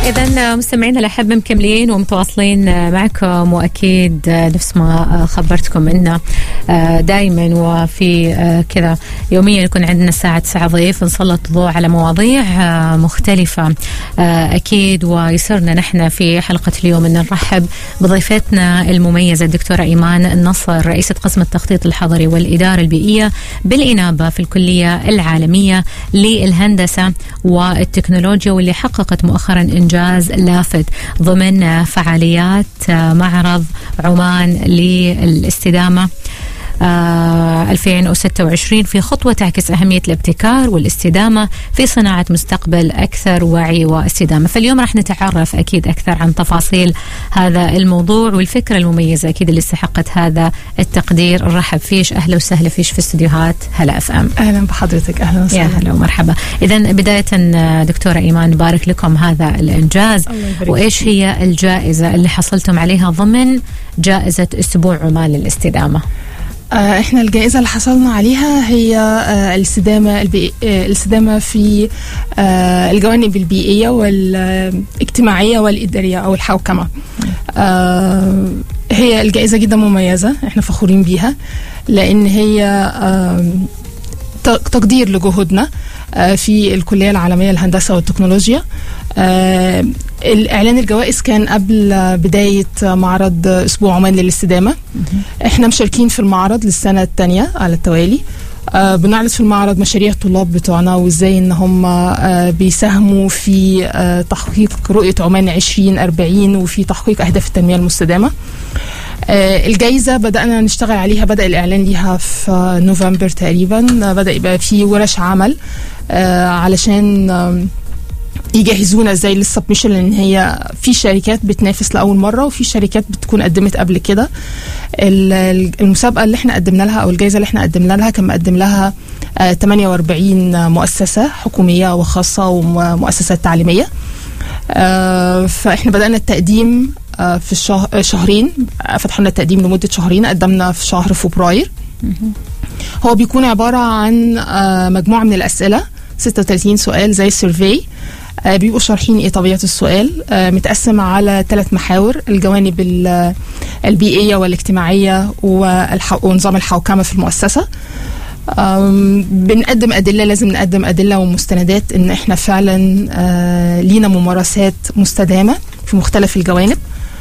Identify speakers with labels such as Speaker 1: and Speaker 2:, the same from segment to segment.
Speaker 1: إذا مستمعينا الأحب مكملين ومتواصلين معكم وأكيد نفس ما خبرتكم إنه دائما وفي كذا يوميا يكون عندنا الساعة 9 ضيف نسلط الضوء على مواضيع مختلفة أكيد ويسرنا نحن في حلقة اليوم أن نرحب بضيفتنا المميزة الدكتورة إيمان النصر رئيسة قسم التخطيط الحضري والإدارة البيئية بالإنابة في الكلية العالمية للهندسة والتكنولوجيا واللي حققت مؤخرا إنجاز لافت ضمن فعاليات معرض عمان للاستدامة آه 2026 في خطوة تعكس أهمية الابتكار والاستدامة في صناعة مستقبل أكثر وعي واستدامة فاليوم راح نتعرف أكيد أكثر عن تفاصيل هذا الموضوع والفكرة المميزة أكيد اللي استحقت هذا التقدير نرحب فيش أهلا وسهلا فيش في استديوهات هلا اف ام
Speaker 2: اهلا بحضرتك اهلا وسهلا
Speaker 1: يا هلا ومرحبا اذا بدايه دكتوره ايمان نبارك لكم هذا الانجاز وايش هي الجائزه اللي حصلتم عليها ضمن جائزه اسبوع عمان للاستدامه
Speaker 2: آه احنا الجائزه اللي حصلنا عليها هي آه الاستدامه البي... آه الاستدامه في آه الجوانب البيئيه والاجتماعيه والاداريه او الحوكمه آه هي الجائزه جدا مميزه احنا فخورين بيها لان هي آه تقدير لجهودنا آه في الكليه العالميه للهندسه والتكنولوجيا آه الاعلان الجوائز كان قبل بدايه معرض اسبوع عمان للاستدامه احنا مشاركين في المعرض للسنه الثانيه على التوالي آه بنعرض في المعرض مشاريع الطلاب بتوعنا وازاي ان هم آه بيساهموا في آه تحقيق رؤيه عمان 2040 وفي تحقيق اهداف التنميه المستدامه آه الجايزه بدانا نشتغل عليها بدا الاعلان ليها في نوفمبر تقريبا بدا يبقى في ورش عمل آه علشان آه يجهزونا ازاي للسبمشن لان هي في شركات بتنافس لاول مره وفي شركات بتكون قدمت قبل كده المسابقه اللي احنا قدمنا لها او الجائزه اللي احنا قدمنا لها كان مقدم لها 48 مؤسسه حكوميه وخاصه ومؤسسات تعليميه فاحنا بدانا التقديم في الشهر شهرين فتحوا لنا التقديم لمده شهرين قدمنا في شهر فبراير هو بيكون عباره عن مجموعه من الاسئله 36 سؤال زي السيرفي آه بيبقوا شارحين ايه طبيعه السؤال آه متقسم على ثلاث محاور الجوانب البيئيه والاجتماعيه ونظام الحوكمه في المؤسسه بنقدم ادله لازم نقدم ادله ومستندات ان احنا فعلا آه لينا ممارسات مستدامه في مختلف الجوانب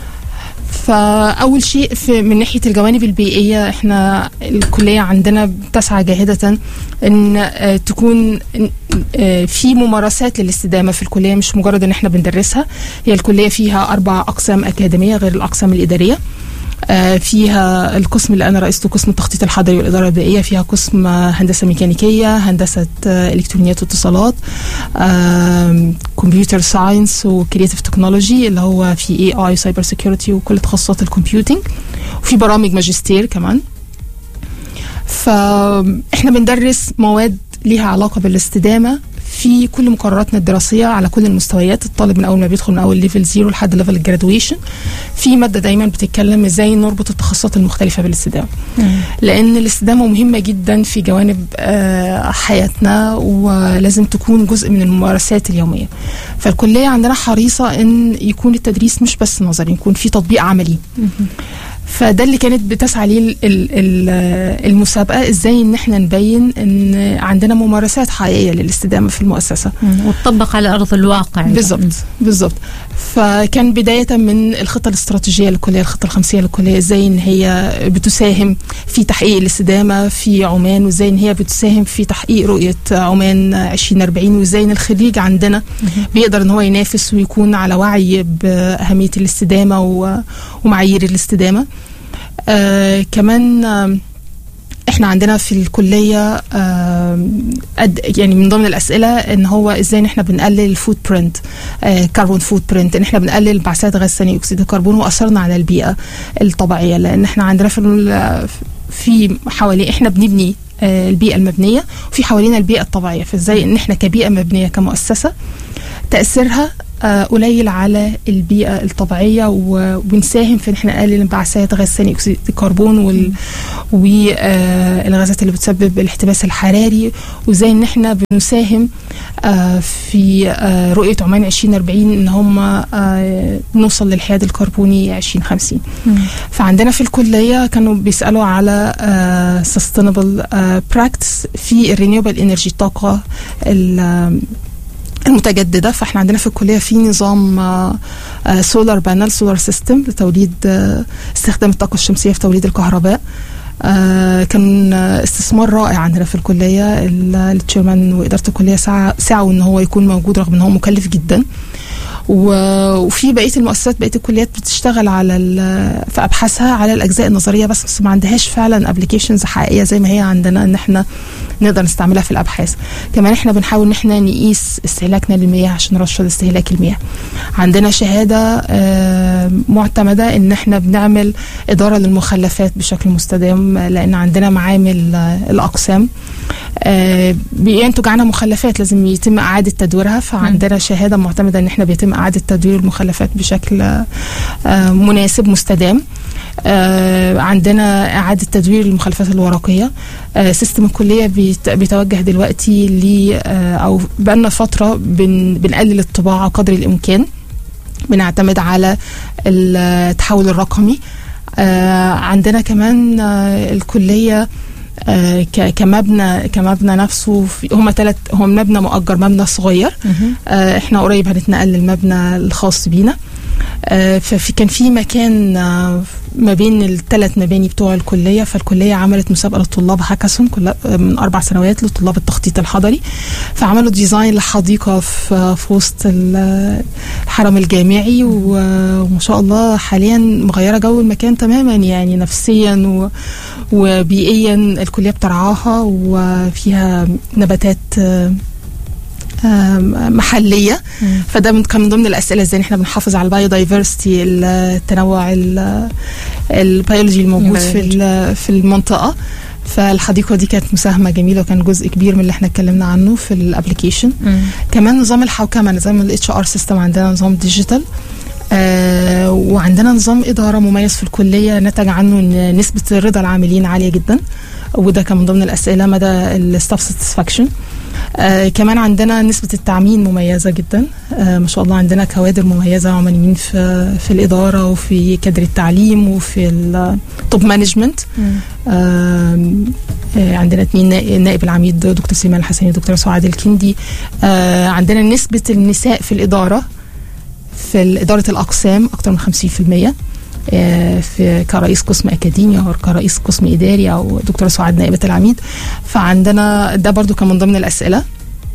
Speaker 2: فاول شيء في من ناحيه الجوانب البيئيه احنا الكليه عندنا بتسعى جاهده ان تكون في ممارسات للاستدامه في الكليه مش مجرد ان احنا بندرسها هي الكليه فيها اربع اقسام اكاديميه غير الاقسام الاداريه فيها القسم اللي انا رئيسته قسم التخطيط الحضري والاداره البيئيه فيها قسم هندسه ميكانيكيه هندسه الكترونيات واتصالات كمبيوتر ساينس وكرياتيف تكنولوجي اللي هو في اي اي سايبر سيكيورتي وكل تخصصات الكمبيوتنج وفي برامج ماجستير كمان فاحنا بندرس مواد ليها علاقه بالاستدامه في كل مقرراتنا الدراسيه على كل المستويات الطالب من اول ما بيدخل من اول ليفل زيرو لحد ليفل الجرادويشن في ماده دايما بتتكلم ازاي نربط التخصصات المختلفه بالاستدامه لان الاستدامه مهمه جدا في جوانب آه حياتنا ولازم تكون جزء من الممارسات اليوميه فالكليه عندنا حريصه ان يكون التدريس مش بس نظري يكون في تطبيق عملي فده اللي كانت بتسعى ليه المسابقه ازاي ان احنا نبين ان عندنا ممارسات حقيقيه للاستدامه في المؤسسه
Speaker 1: وتطبق على ارض الواقع
Speaker 2: بالظبط بالظبط فكان بدايه من الخطه الاستراتيجيه للكليه الخطه الخمسيه للكليه ازاي ان هي بتساهم في تحقيق الاستدامه في عمان وازاي ان هي بتساهم في تحقيق رؤيه عمان 2040 وازاي ان الخريج عندنا بيقدر ان هو ينافس ويكون على وعي باهميه الاستدامه ومعايير الاستدامه آه كمان آه احنا عندنا في الكليه آه يعني من ضمن الاسئله ان هو ازاي ان احنا بنقلل الفود برنت كربون فود برنت ان احنا بنقلل انبعاثات غاز ثاني اكسيد الكربون واثرنا على البيئه الطبيعيه لان احنا عندنا في في حوالي احنا بنبني البيئه المبنيه وفي حوالينا البيئه الطبيعيه فازاي ان احنا كبيئه مبنيه كمؤسسه تاثيرها قليل على البيئة الطبيعية وبنساهم في ان احنا نقلل انبعاثات غاز ثاني اكسيد الكربون وال والغازات اللي بتسبب الاحتباس الحراري وازاي ان احنا بنساهم آه، في آه، رؤيه عمان 2040 ان هم آه، نوصل للحياد الكربوني 2050 فعندنا في الكليه كانوا بيسالوا على سستينبل براكتس في الرينيوبل انرجي الطاقه ال- المتجدده فاحنا عندنا في الكليه في نظام سولار بانل سولار سيستم لتوليد آه، استخدام الطاقه الشمسيه في توليد الكهرباء آه، كان آه، استثمار رائع عندنا في الكليه ال- التشيرمان واداره الكليه سعى سعوا ان هو يكون موجود رغم ان هو مكلف جدا و- وفي بقيه المؤسسات بقيه الكليات بتشتغل على ال- في ابحاثها على الاجزاء النظريه بس بس ما عندهاش فعلا ابلكيشنز حقيقيه زي ما هي عندنا ان احنا نقدر نستعملها في الابحاث كمان احنا بنحاول ان احنا نقيس استهلاكنا للمياه عشان نرشد استهلاك المياه عندنا شهاده آه، معتمده ان احنا بنعمل اداره للمخلفات بشكل مستدام آه، لان عندنا معامل آه، الاقسام آه، بينتج عنها مخلفات لازم يتم اعاده تدويرها فعندنا شهاده معتمده ان احنا بيتم اعاده تدوير المخلفات بشكل آه، مناسب مستدام آه، عندنا اعاده تدوير المخلفات الورقيه آه، سيستم الكليه بيت- بيتوجه دلوقتي ل آه، او بقالنا فتره بن بنقلل الطباعه قدر الامكان بنعتمد على التحول الرقمي آه، عندنا كمان آه، الكليه آه، ك- كمبنى كمبنى نفسه في- هما ثلاث هم مبنى مؤجر مبنى صغير آه، احنا قريب هنتنقل للمبنى الخاص بينا آه، ففي كان في مكان آه، ما بين الثلاث مباني بتوع الكليه فالكليه عملت مسابقه للطلاب هاكاثون كلها من اربع سنوات لطلاب التخطيط الحضري فعملوا ديزاين لحديقه في في وسط ال- الحرم الجامعي و- وما شاء الله حاليا مغيره جو المكان تماما يعني نفسيا و وبيئيا الكليه بترعاها وفيها نباتات آه، آه، محليه فده من كان من ضمن الاسئله ازاي إن احنا بنحافظ على البايو دايفرستي التنوع ال- البيولوجي الموجود في ال- في المنطقه فالحديقه دي كانت مساهمه جميله وكان جزء كبير من اللي احنا اتكلمنا عنه في الابلكيشن كمان نظام الحوكمه نظام الاتش ار سيستم عندنا نظام ديجيتال آه وعندنا نظام اداره مميز في الكليه نتج عنه ان نسبه رضا العاملين عاليه جدا وده كان من ضمن الاسئله مدى الستاف ساتسفاكشن آه كمان عندنا نسبة التعمين مميزة جدا آه ما شاء الله عندنا كوادر مميزة عمانيين في في الإدارة وفي كادر التعليم وفي التوب مانجمنت آه آه، عندنا اثنين نا- نائب العميد دكتور سليمان الحسني ودكتور سعاد الكندي آه عندنا نسبة النساء في الإدارة في إدارة الأقسام أكثر من 50% آه، في كرئيس قسم أكاديمي أو كرئيس قسم إداري أو دكتورة سعاد نائبة العميد فعندنا ده برضو كان من ضمن الأسئلة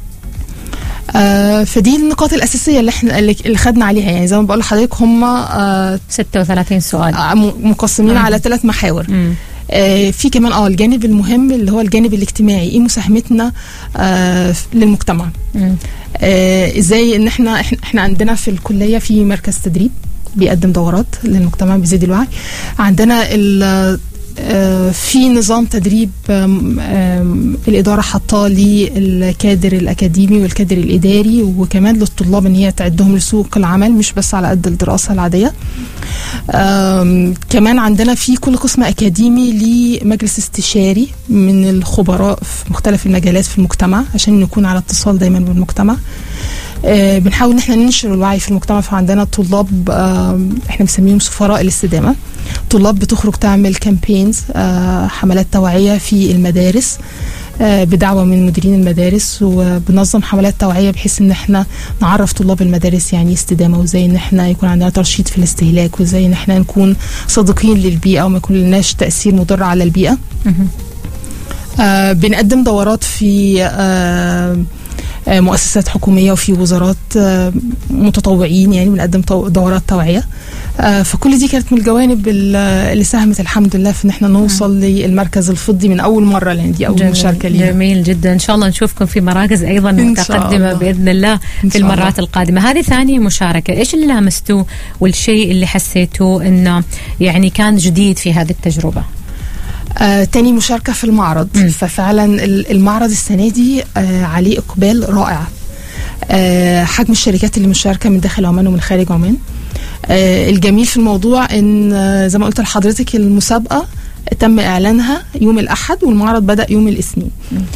Speaker 2: آه، فدي النقاط الأساسية اللي احنا اللي اللي خدنا عليها يعني زي ما بقول لحضرتك هم آه،
Speaker 1: 36 سؤال
Speaker 2: آه، م- مقسمين
Speaker 1: آه.
Speaker 2: على ثلاث محاور
Speaker 1: مم.
Speaker 2: آه، في كمان اه الجانب المهم اللي هو الجانب الاجتماعي ايه مساهمتنا آه، للمجتمع
Speaker 1: مم.
Speaker 2: آه، ازاي ان احنا احنا إحنا عندنا في الكليه في مركز تدريب بيقدم دورات للمجتمع بيزيد الوعي عندنا ال- آه، في نظام تدريب آم، آم، الإدارة حاطاه للكادر الأكاديمي والكادر الإداري وكمان للطلاب إن هي تعدهم لسوق العمل مش بس على قد الدراسة العادية آم، كمان عندنا في كل قسم أكاديمي لمجلس استشاري من الخبراء في مختلف المجالات في المجتمع عشان نكون على اتصال دايما بالمجتمع آه، بنحاول ان احنا ننشر الوعي في المجتمع فعندنا طلاب آم، احنا بنسميهم سفراء الاستدامه طلاب بتخرج تعمل كامبينز حملات توعيه في المدارس آه، بدعوه من مديرين المدارس وبنظم حملات توعيه بحيث ان احنا نعرف طلاب المدارس يعني إيه استدامه وازاي ان احنا يكون عندنا ترشيد في الاستهلاك وازاي ان احنا نكون صادقين للبيئه وما يكون لناش تاثير مضر على البيئه
Speaker 1: مهم.
Speaker 2: آه بنقدم دورات في آه آه، مؤسسات حكوميه وفي وزارات آه، متطوعين يعني بنقدم تو- دورات توعيه آه، فكل دي كانت من الجوانب ال- اللي ساهمت الحمد لله في ان احنا نوصل للمركز الفضي من اول مره لان دي اول
Speaker 1: جميل,
Speaker 2: مشاركه لينا
Speaker 1: جميل جدا ان شاء الله نشوفكم في مراكز ايضا
Speaker 2: إن شاء
Speaker 1: متقدمه
Speaker 2: الله.
Speaker 1: باذن الله
Speaker 2: إن
Speaker 1: في
Speaker 2: شاء
Speaker 1: المرات
Speaker 2: الله.
Speaker 1: القادمه هذه ثاني مشاركه ايش اللي لامستوه والشيء اللي حسيتوه انه يعني كان جديد في هذه التجربه
Speaker 2: آه تاني مشاركة في المعرض
Speaker 1: مم.
Speaker 2: ففعلا ال- المعرض السنة دي آه عليه إقبال رائع آه حجم الشركات اللي مشاركة من داخل عمان ومن خارج عمان آه الجميل في الموضوع ان آه زي ما قلت لحضرتك المسابقة تم إعلانها يوم الأحد والمعرض بدأ يوم الاثنين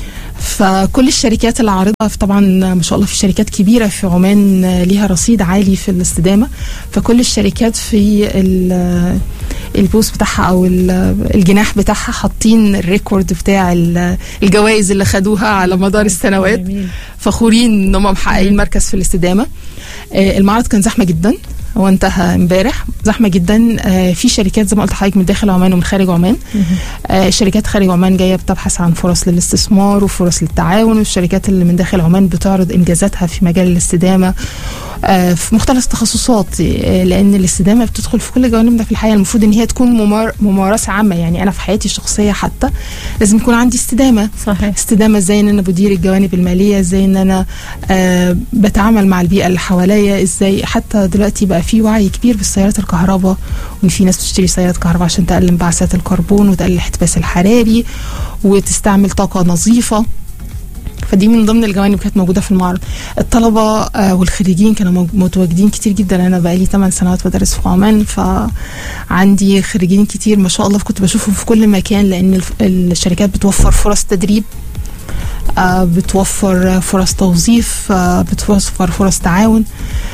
Speaker 2: فكل الشركات اللي عارضة طبعا ما شاء الله في شركات كبيرة في عمان ليها رصيد عالي في الاستدامة فكل الشركات في البوس بتاعها او الجناح بتاعها حاطين الريكورد بتاع الجوائز اللي خدوها على مدار السنوات فخورين ان هم محققين مركز في الاستدامه المعرض كان زحمه جدا هو انتهى امبارح زحمه جدا في شركات زي ما قلت لحضرتك من داخل عمان ومن خارج عمان شركات خارج عمان جايه بتبحث عن فرص للاستثمار وفرص للتعاون والشركات اللي من داخل عمان بتعرض انجازاتها في مجال الاستدامه في مختلف التخصصات لان الاستدامه بتدخل في كل جوانبنا في الحياه المفروض ان هي تكون ممار ممارسه عامه يعني انا في حياتي الشخصيه حتى لازم يكون عندي استدامه
Speaker 1: صحيح
Speaker 2: استدامه ازاي ان انا بدير الجوانب الماليه ازاي ان انا آه بتعامل مع البيئه اللي حواليا ازاي حتى دلوقتي بقى في وعي كبير بالسيارات الكهرباء وان في ناس بتشتري سيارات كهرباء عشان تقلل انبعاثات الكربون وتقلل الاحتباس الحراري وتستعمل طاقه نظيفه فدي من ضمن الجوانب كانت موجوده في المعرض الطلبه آه والخريجين كانوا متواجدين كتير جدا انا بقالي 8 سنوات بدرس في عمان فعندي خريجين كتير ما شاء الله كنت بشوفهم في كل مكان لان الشركات بتوفر فرص تدريب آه بتوفر فرص توظيف آه بتوفر فرص تعاون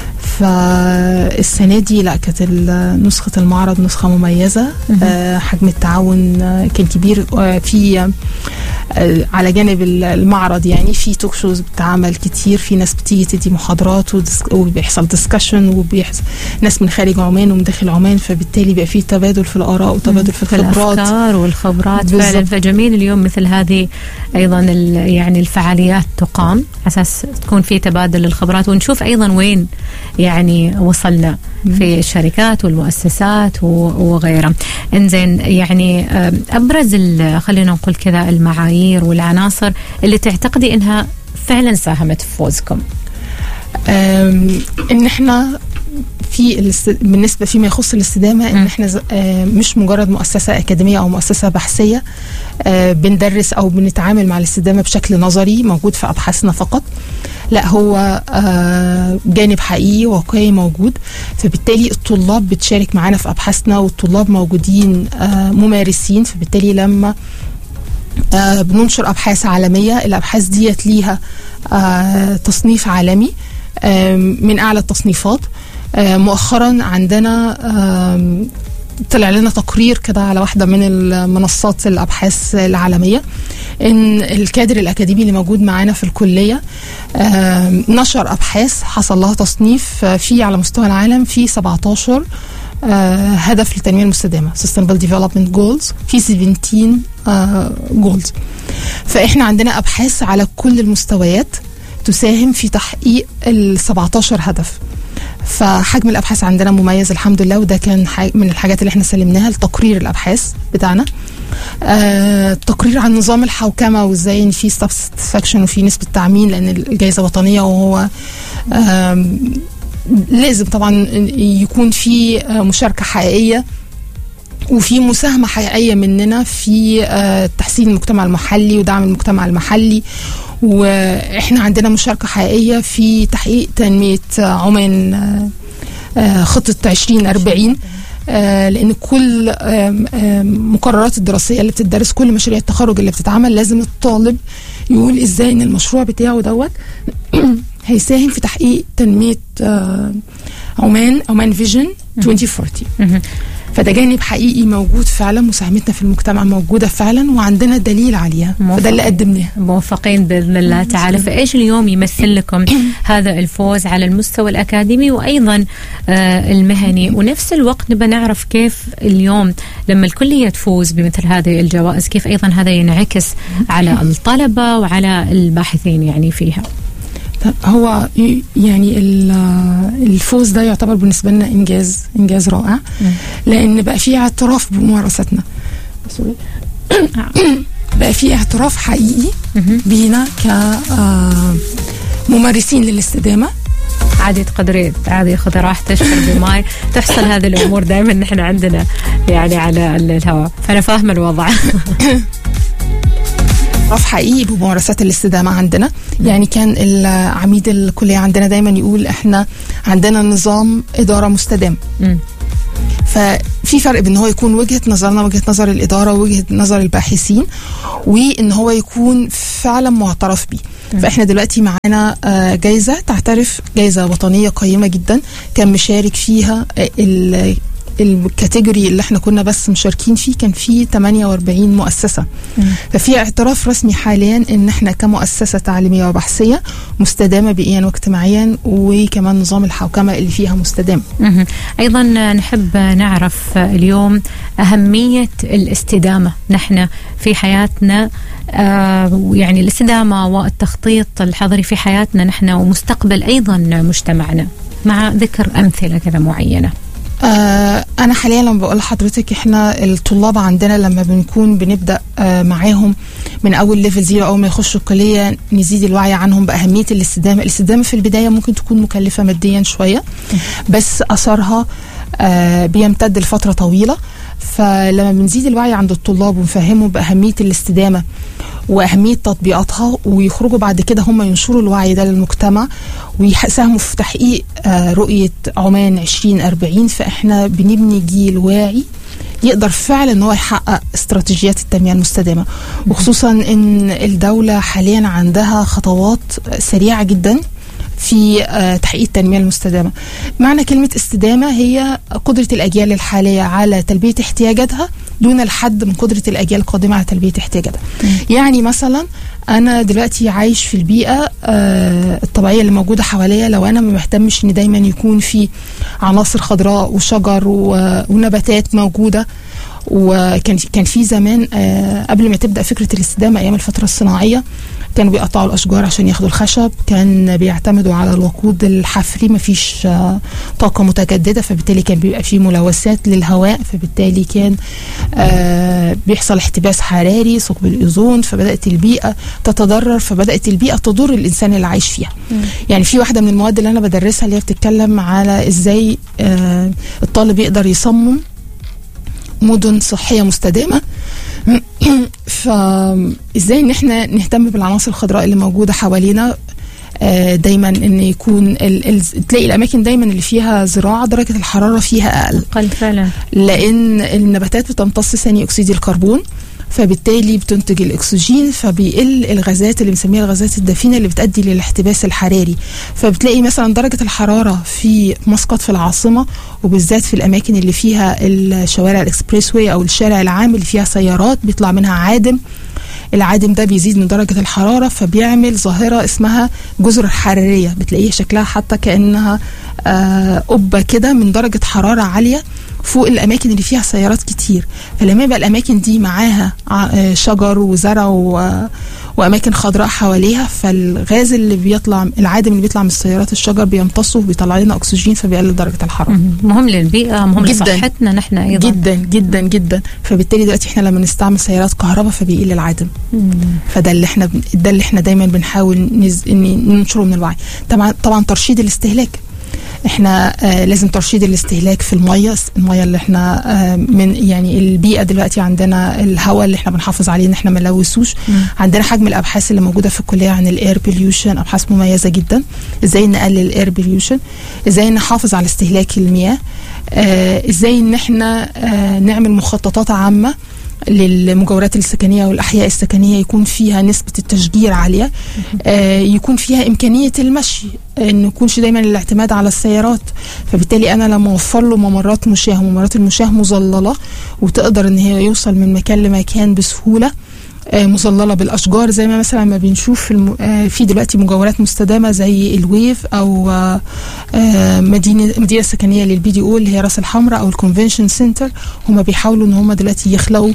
Speaker 2: فالسنة دي لا كانت نسخة المعرض نسخة مميزة آه حجم التعاون كان كبير في على جانب المعرض يعني في توك شوز بتتعمل كتير في ناس بتيجي تدي محاضرات وبيحصل ديسكشن وبيحصل ناس من خارج عمان ومن داخل عمان فبالتالي بقى في تبادل في الاراء وتبادل في الخبرات
Speaker 1: الافكار والخبرات فعلا فجميل اليوم مثل هذه ايضا يعني الفعاليات تقام اساس تكون في تبادل الخبرات ونشوف ايضا وين يعني وصلنا في الشركات والمؤسسات وغيرها انزين يعني ابرز خلينا نقول كذا المعايير والعناصر اللي تعتقدي انها فعلا ساهمت في فوزكم
Speaker 2: ان احنا في الاست... بالنسبه فيما يخص الاستدامه ان احنا ز... مش مجرد مؤسسه اكاديميه او مؤسسه بحثيه بندرس او بنتعامل مع الاستدامه بشكل نظري موجود في ابحاثنا فقط لا هو جانب حقيقي واقعي موجود فبالتالي الطلاب بتشارك معانا في ابحاثنا والطلاب موجودين ممارسين فبالتالي لما بننشر ابحاث عالميه الابحاث ديت ليها تصنيف عالمي من اعلى التصنيفات مؤخرا عندنا طلع لنا تقرير كده على واحده من المنصات الابحاث العالميه ان الكادر الاكاديمي اللي موجود معانا في الكليه نشر ابحاث حصل لها تصنيف في على مستوى العالم في 17 هدف للتنميه المستدامه Sustainable Development Goals في 17 جولز فاحنا عندنا ابحاث على كل المستويات تساهم في تحقيق ال 17 هدف فحجم الابحاث عندنا مميز الحمد لله وده كان من الحاجات اللي احنا سلمناها لتقرير الابحاث بتاعنا آه تقرير عن نظام الحوكمه وازاي ان في ساتسفاكشن وفي نسبه تعميم لان الجائزه وطنيه وهو آه لازم طبعا يكون في مشاركه حقيقيه وفي مساهمة حقيقية مننا في تحسين المجتمع المحلي ودعم المجتمع المحلي واحنا عندنا مشاركة حقيقية في تحقيق تنمية عمان خطة 2040 لان كل مقررات الدراسيه اللي بتدرس كل مشاريع التخرج اللي بتتعمل لازم الطالب يقول ازاي ان المشروع بتاعه دوت هيساهم في تحقيق تنميه عمان عمان فيجن 2040 فده جانب حقيقي موجود فعلا مساهمتنا في المجتمع موجودة فعلا وعندنا دليل عليها فده اللي قدمناه
Speaker 1: موفقين بإذن الله تعالى فإيش اليوم يمثل لكم هذا الفوز على المستوى الأكاديمي وأيضا آه المهني ونفس الوقت نبى نعرف كيف اليوم لما الكلية تفوز بمثل هذه الجوائز كيف أيضا هذا ينعكس على الطلبة وعلى الباحثين يعني فيها
Speaker 2: هو يعني الفوز ده يعتبر بالنسبه لنا انجاز انجاز رائع لان بقى في اعتراف بممارستنا بقى في اعتراف حقيقي بينا كممارسين للاستدامه
Speaker 1: عادي تقدري عادي خذي راحتك شربي ماي تحصل هذه الامور دائما نحن عندنا يعني على الهواء فانا فاهمه الوضع
Speaker 2: اعتراف حقيقي بممارسات الاستدامه عندنا يعني كان العميد الكليه عندنا دايما يقول احنا عندنا نظام اداره مستدام ففي فرق بين هو يكون وجهه نظرنا وجهه نظر الاداره وجهه نظر الباحثين وان هو يكون فعلا معترف بيه فاحنا دلوقتي معانا آه، جايزه تعترف جايزه وطنيه قيمه جدا كان مشارك فيها آه، ال- الكاتيجوري اللي احنا كنا بس مشاركين فيه كان فيه 48 مؤسسه ففي اعتراف رسمي حاليا ان احنا كمؤسسه تعليميه وبحثيه مستدامه بيئيا واجتماعيا وكمان نظام الحوكمه اللي فيها مستدام
Speaker 1: مهم. ايضا نحب نعرف اليوم اهميه الاستدامه نحن في حياتنا آه، يعني الاستدامه والتخطيط الحضري في حياتنا نحن ومستقبل ايضا مجتمعنا مع ذكر امثله كذا معينه
Speaker 2: آه انا حاليا لما بقول لحضرتك احنا الطلاب عندنا لما بنكون بنبدا آه معاهم من اول ليفل زيرو اول ما يخشوا الكليه نزيد الوعي عنهم باهميه الاستدامه الاستدامه في البدايه ممكن تكون مكلفه ماديا شويه بس اثرها آه بيمتد لفتره طويله فلما بنزيد الوعي عند الطلاب ونفهمهم باهميه الاستدامه واهميه تطبيقاتها ويخرجوا بعد كده هم ينشروا الوعي ده للمجتمع ويساهموا في تحقيق آه، رؤيه عمان 2040 فاحنا بنبني جيل واعي يقدر فعلا ان هو يحقق استراتيجيات التنميه المستدامه وخصوصا ان الدوله حاليا عندها خطوات سريعه جدا في آه، تحقيق التنميه المستدامه. معنى كلمه استدامه هي قدره الاجيال الحاليه على تلبيه احتياجاتها دون الحد من قدره الاجيال القادمه على تلبيه احتياجاتها. يعني مثلا انا دلوقتي عايش في البيئه آه، الطبيعيه اللي موجوده حواليا لو انا ما مهتمش ان دايما يكون في عناصر خضراء وشجر و- ونباتات موجوده وكان كان في زمان آه، قبل ما تبدا فكره الاستدامه ايام الفتره الصناعيه كانوا بيقطعوا الاشجار عشان ياخدوا الخشب كان بيعتمدوا على الوقود الحفري مفيش آه، طاقه متجدده فبالتالي كان بيبقى فيه ملوثات للهواء فبالتالي كان آه، بيحصل احتباس حراري ثقب الاوزون فبدات البيئه تتضرر فبدات البيئه تضر الانسان اللي عايش فيها يعني في واحده من المواد اللي انا بدرسها اللي هي بتتكلم على ازاي آه، الطالب يقدر يصمم مدن صحيه مستدامه فازاي ان احنا نهتم بالعناصر الخضراء اللي موجوده حوالينا آه، دايما ان يكون ال... ال... تلاقي الاماكن دايما اللي فيها زراعه درجه الحراره فيها اقل
Speaker 1: قل فعلا
Speaker 2: لان النباتات بتمتص ثاني اكسيد الكربون فبالتالي بتنتج الاكسجين فبيقل الغازات اللي بنسميها الغازات الدفينه اللي بتؤدي للاحتباس الحراري فبتلاقي مثلا درجه الحراره في مسقط في العاصمه وبالذات في الاماكن اللي فيها الشوارع الاكسبريس واي او الشارع العام اللي فيها سيارات بيطلع منها عادم العادم ده بيزيد من درجة الحرارة فبيعمل ظاهرة اسمها جزر حرارية بتلاقيها شكلها حتى كأنها آه، قبة كده من درجة حرارة عالية فوق الأماكن اللي فيها سيارات كتير فلما يبقى الأماكن دي معاها ع- آه، شجر وزرع و- وأماكن خضراء حواليها فالغاز اللي بيطلع العادم اللي بيطلع من السيارات الشجر بيمتصه وبيطلع لنا أكسجين فبيقلل درجة الحرارة
Speaker 1: مهم. مهم للبيئه مهم
Speaker 2: جداً.
Speaker 1: لصحتنا نحن ايضا
Speaker 2: جدا جدا جدا فبالتالي دلوقتي احنا لما نستعمل سيارات كهرباء فبيقل العدم
Speaker 1: مم.
Speaker 2: فده اللي احنا بن- ده اللي احنا دايما بنحاول نز... إن ننشره من الوعي طبعا طبعا ترشيد الاستهلاك احنا آه لازم ترشيد الاستهلاك في الميه الميه اللي احنا آه من يعني البيئه دلوقتي عندنا الهواء اللي احنا بنحافظ عليه ان احنا ما نلوثوش
Speaker 1: مم.
Speaker 2: عندنا حجم الابحاث اللي موجوده في الكليه عن الاير بوليوشن ابحاث مميزه جدا ازاي نقلل الاير بوليوشن ازاي نحافظ على استهلاك المياه آه ازاي ان احنا آه نعمل مخططات عامه للمجاورات السكنيه والاحياء السكنيه يكون فيها نسبه التشجير عاليه آه يكون فيها امكانيه المشي آه، ان يكونش دايما الاعتماد على السيارات فبالتالي انا لما اوفر له ممرات مشاه وممرات المشاه مظلله وتقدر ان هي يوصل من مكان لمكان بسهوله آه، مظلله بالاشجار زي ما مثلا ما بنشوف في, الم... آه، في دلوقتي مجاورات مستدامه زي الويف او آه، آه، مدينه مدينه سكنيه للبي دي او اللي هي راس الحمراء او الكونفنشن سنتر هم بيحاولوا ان هم دلوقتي يخلقوا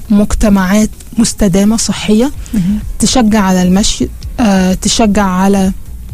Speaker 2: مجتمعات مستدامه صحيه
Speaker 1: مهم.
Speaker 2: تشجع على المشي آه، تشجع على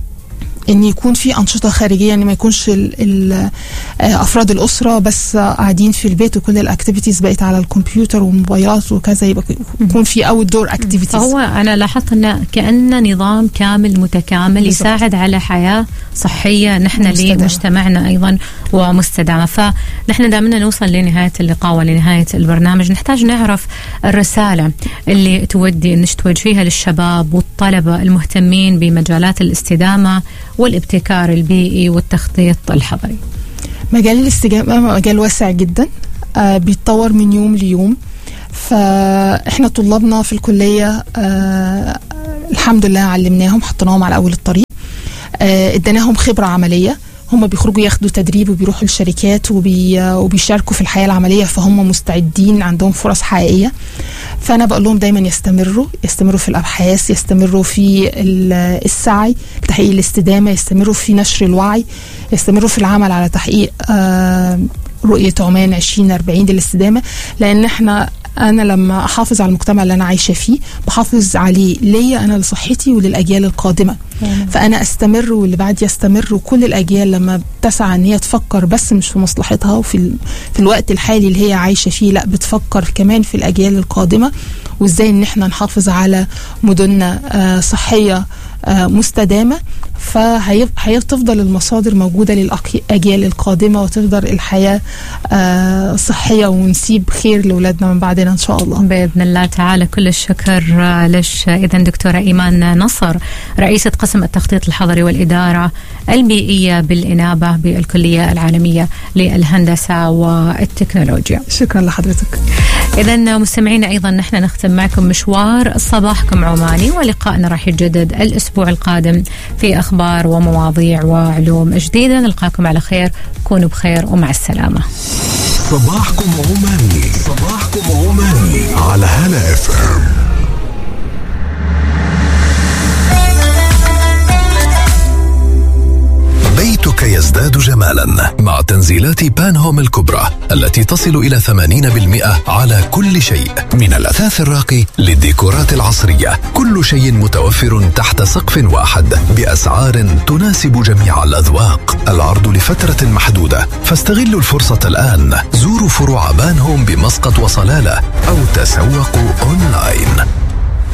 Speaker 2: ان يكون في انشطه خارجيه ان ما يكونش ال ال آه، افراد الاسره بس آه، قاعدين في البيت وكل الاكتيفيتيز بقت على الكمبيوتر والموبايلات وكذا يبقى يكون في اوت دور اكتيفيتيز
Speaker 1: فهو انا لاحظت انه كانه نظام كامل متكامل
Speaker 2: بالضبط.
Speaker 1: يساعد على حياه صحيه نحن
Speaker 2: مستدامة.
Speaker 1: لمجتمعنا ايضا ومستدامه فنحن دائما نوصل لنهايه اللقاء ولنهايه البرنامج نحتاج نعرف الرساله اللي تودي انك توجهيها للشباب والطلبه المهتمين بمجالات الاستدامه والابتكار البيئي والتخطيط الحضري
Speaker 2: مجال الاستجابة مجال واسع جدا آه بيتطور من يوم ليوم فاحنا طلابنا في الكلية آه الحمد لله علمناهم حطيناهم على أول الطريق آه اديناهم خبرة عملية هم بيخرجوا ياخدوا تدريب وبيروحوا الشركات وبي وبيشاركوا في الحياة العملية فهم مستعدين عندهم فرص حقيقية فأنا بقول لهم دايما يستمروا يستمروا في الأبحاث يستمروا في السعي لتحقيق الاستدامة يستمروا في نشر الوعي يستمروا في العمل على تحقيق آه رؤية عمان 2040 للاستدامة لأن احنا انا لما احافظ على المجتمع اللي انا عايشه فيه بحافظ عليه ليا انا لصحتي وللاجيال القادمه
Speaker 1: مم.
Speaker 2: فانا استمر واللي بعد يستمر وكل الاجيال لما بتسعى ان هي تفكر بس مش في مصلحتها وفي ال... في الوقت الحالي اللي هي عايشه فيه لا بتفكر كمان في الاجيال القادمه وازاي ان احنا نحافظ على مدننا آه صحيه آه مستدامه فهتفضل المصادر موجوده للاجيال القادمه وتفضل الحياه آه صحيه ونسيب خير لاولادنا من بعدنا ان شاء الله
Speaker 1: باذن الله تعالى كل الشكر لش اذا دكتوره ايمان نصر رئيسه قسم التخطيط الحضري والاداره البيئيه بالانابه بالكليه العالميه للهندسه والتكنولوجيا.
Speaker 2: شكرا لحضرتك.
Speaker 1: اذا مستمعينا ايضا نحن نختم معكم مشوار صباحكم عماني ولقائنا راح يتجدد الاسبوع القادم في اخبار ومواضيع وعلوم جديده نلقاكم على خير كونوا بخير ومع السلامه.
Speaker 3: صباحكم عماني صباحكم عماني على هلا اف ام بيتك يزداد جمالا مع تنزيلات بان هوم الكبرى التي تصل إلى 80% على كل شيء من الأثاث الراقي للديكورات العصرية كل شيء متوفر تحت سقف واحد بأسعار تناسب جميع الأذواق العرض لفترة محدودة فاستغلوا الفرصة الآن زوروا فروع بان هوم بمسقط وصلالة أو تسوقوا أونلاين